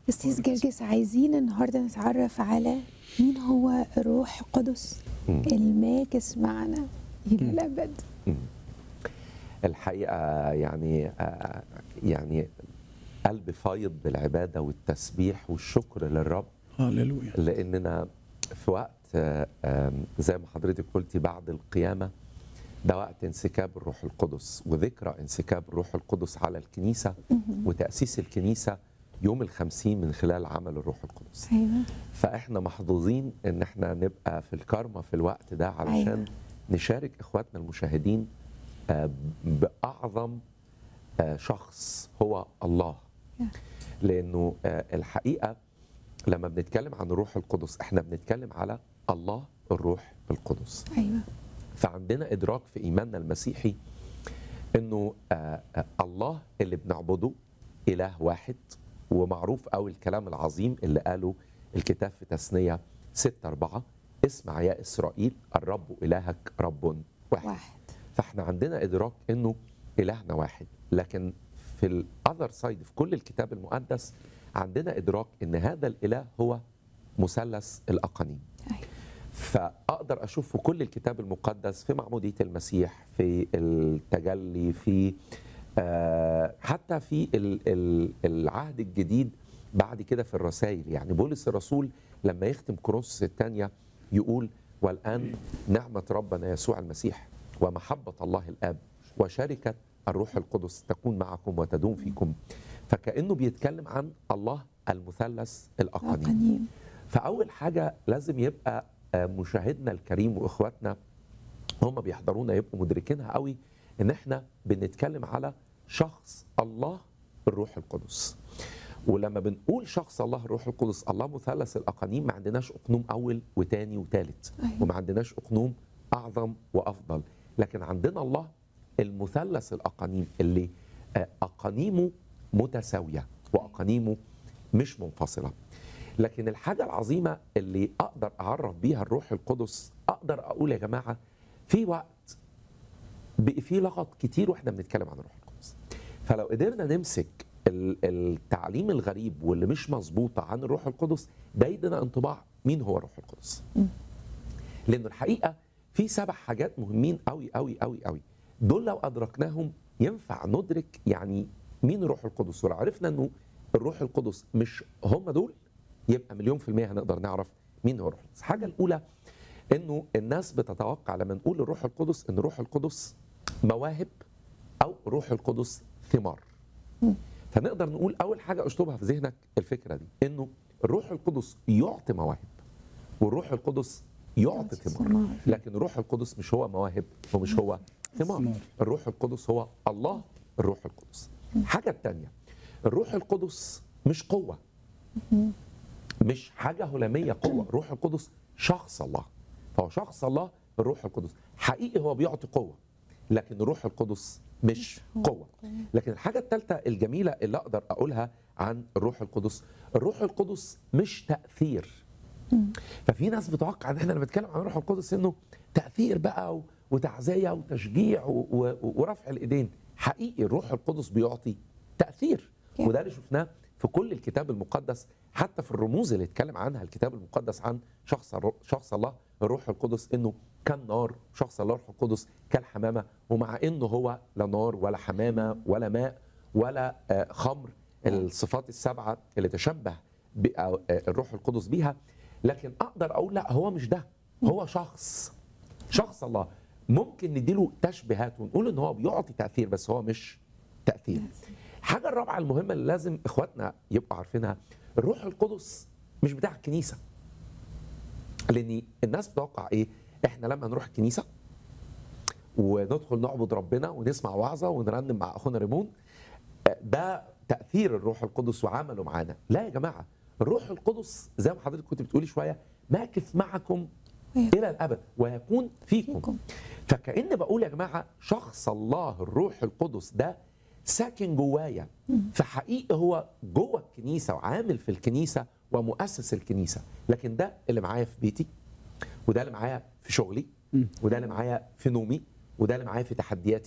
أستاذ جرجس عايزين النهارده نتعرف على مين هو الروح القدس مم. الماكس معنا إلى مم. الأبد الحقيقه يعني آه، يعني قلبي فايض بالعباده والتسبيح والشكر للرب هللويا لاننا في وقت آه، آم، زي ما حضرتك قلتي بعد القيامه ده وقت انسكاب الروح القدس وذكرى انسكاب الروح القدس على الكنيسه وتاسيس الكنيسه يوم الخمسين من خلال عمل الروح القدس أيوه فاحنا محظوظين ان احنا نبقى في الكارما في الوقت ده علشان أيوة. نشارك اخواتنا المشاهدين آه، باعظم آه، شخص هو الله لانه آه، الحقيقه لما بنتكلم عن الروح القدس احنا بنتكلم على الله الروح القدس أيوه فعندنا ادراك في ايماننا المسيحي انه آه، آه، الله اللي بنعبده اله واحد ومعروف قوي الكلام العظيم اللي قاله الكتاب في تثنيه 6 4 اسمع يا اسرائيل الرب الهك رب واحد, واحد فاحنا عندنا ادراك انه الهنا واحد لكن في الاذر سايد في كل الكتاب المقدس عندنا ادراك ان هذا الاله هو مثلث الاقانيم أيوه فاقدر اشوف في كل الكتاب المقدس في معموديه المسيح في التجلي في آه، حتى في ال- ال- العهد الجديد بعد كده في الرسائل يعني بولس الرسول لما يختم كورنثوس الثانيه يقول والان نعمه ربنا يسوع المسيح ومحبه الله الاب وشركه الروح القدس تكون معكم وتدوم فيكم فكانه بيتكلم عن الله المثلث الاقانيم أقانيم فاول حاجه لازم يبقى آه، مشاهدنا الكريم واخواتنا هم بيحضرونا يبقوا مدركينها قوي ان احنا بنتكلم على شخص الله الروح القدس ولما بنقول شخص الله الروح القدس الله مثلث الاقانيم ما عندناش اقنوم اول وتاني وتالت أيوة. وما عندناش اقنوم اعظم وافضل لكن عندنا الله المثلث الاقانيم اللي آه، اقانيمه متساويه واقانيمه مش منفصله لكن الحاجه العظيمه اللي اقدر اعرف بيها الروح القدس اقدر اقول يا جماعه في وقت بقي في لغط كتير واحنا بنتكلم عن الروح القدس فلو قدرنا نمسك ال- التعليم الغريب واللي مش مظبوطه عن الروح القدس ده يدينا انطباع مين هو الروح القدس لانه الحقيقه في سبع حاجات مهمين قوي قوي قوي قوي دول لو ادركناهم ينفع ندرك يعني مين الروح القدس ولو عرفنا انه الروح القدس مش هم دول يبقى مليون في المية هنقدر نعرف مين هو الروح القدس الحاجة الأولى إنه الناس بتتوقع لما نقول الروح القدس إن الروح القدس مواهب أو الروح القدس ثمار فنقدر نقول أول حاجة أشطبها في ذهنك الفكرة دي إنه الروح القدس يعطي مواهب والروح القدس يعطي يعطي ثمار ثمار. لكن الروح القدس مش هو مواهب ومش هو ثمار ثمار. الروح القدس هو الله الروح القدس الحاجة الثانية الروح القدس مش قوة مش حاجة هلامية قوة الروح القدس شخص الله فهو شخص الله الروح القدس حقيقي هو بيعطي قوة لكن الروح القدس مش قوة لكن الحاجة الثالثة الجميلة اللي أقدر أقولها عن الروح القدس الروح القدس مش تأثير ففي ناس بتوقع ان احنا لما بنتكلم عن الروح القدس انه تاثير بقى و- وتعزيه وتشجيع و- و- ورفع الايدين حقيقي الروح القدس بيعطي تاثير Yeah. وده اللي شفناه في كل الكتاب المقدس حتى في الرموز اللي اتكلم عنها الكتاب المقدس عن شخص الر- شخص الله الروح القدس انه كان نار شخص الله الروح القدس كالحمامه ومع انه هو لا نار ولا حمامه ولا ماء ولا آه، خمر الصفات السبعه اللي تشبه ب- آه، الروح القدس بيها لكن اقدر اقول لا هو مش ده هو شخص شخص الله ممكن نديله تشبيهات ونقول ان هو بيعطي تاثير بس هو مش تاثير الحاجه الرابعه المهمه اللي لازم اخواتنا يبقوا عارفينها الروح القدس مش بتاع الكنيسه لان الناس بتوقع ايه احنا لما نروح الكنيسه وندخل نعبد ربنا ونسمع وعظه ونرنم مع اخونا ريمون آه، ده تاثير الروح القدس وعمله معانا لا يا جماعه الروح القدس زي ما حضرتك كنت بتقولي شويه ماكث معكم الى الابد ويكون فيكم, فيكم. فكأن بقول يا جماعه شخص الله الروح القدس ده ساكن جوايا فحقيقي هو جوه الكنيسه وعامل في الكنيسه ومؤسس الكنيسه لكن ده اللي معايا في بيتي وده اللي معايا في شغلي وده اللي معايا في نومي وده اللي معايا في تحدياتي